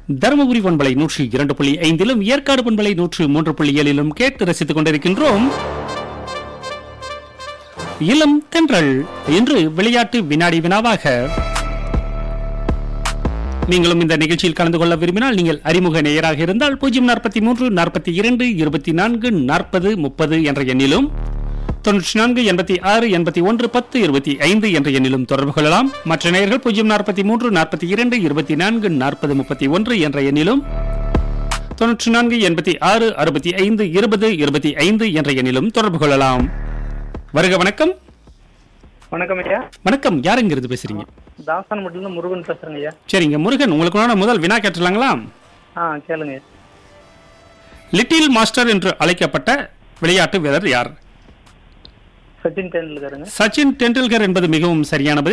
தருமபுரி பண்பலை நூற்றி இரண்டு புள்ளி ஐந்திலும் ஏற்காடு பண்பலை நூற்று மூன்று புள்ளி ஏழிலும் கேட்டு ரசித்துக் கொண்டிருக்கின்றோம் இளம் தென்றல் என்று விளையாட்டு வினாடி வினாவாக நீங்களும் இந்த நிகழ்ச்சியில் கலந்து கொள்ள விரும்பினால் நீங்கள் அறிமுக நேயராக இருந்தால் பூஜ்ஜியம் நாற்பத்தி மூன்று நாற்பத்தி இரண்டு இருபத்தி நான்கு நாற்பது முப்பது என்ற எண்ணிலும் தொன்னூற்றி நான்கு எண்பத்தி ஆறு எண்பத்தி ஒன்று பத்து இருபத்தி ஐந்து என்ற எண்ணிலும் தொடர்பு கொள்ளலாம் மற்ற நேயர்கள் பூஜ்ஜியம் நாற்பத்தி மூன்று நாற்பத்தி இரண்டு இருபத்தி நான்கு நாற்பது முப்பத்தி ஒன்று என்ற எண்ணிலும் தொன்னூற்றி நான்கு எண்பத்தி ஆறு அறுபத்தி ஐந்து இருபது இருபத்தி ஐந்து என்ற எண்ணிலும் தொடர்பு கொள்ளலாம் வருக வணக்கம் வணக்கம் ஐயா வணக்கம் யாருங்கிறது பேசுறீங்க தாசன் மட்டும் முருகன் பேசுறேங்க ஐயா சரிங்க முருகன் உங்களுக்கு முதல் வினா கேட்டுலாங்களா ஆ கேளுங்க ஐயா. லிட்டில் மாஸ்டர் என்று அழைக்கப்பட்ட விளையாட்டு வீரர் யார் சச்சின் டெண்டுல்கருங்க சச்சின் டெண்டுல்கர் என்பது மிகவும் சரியானது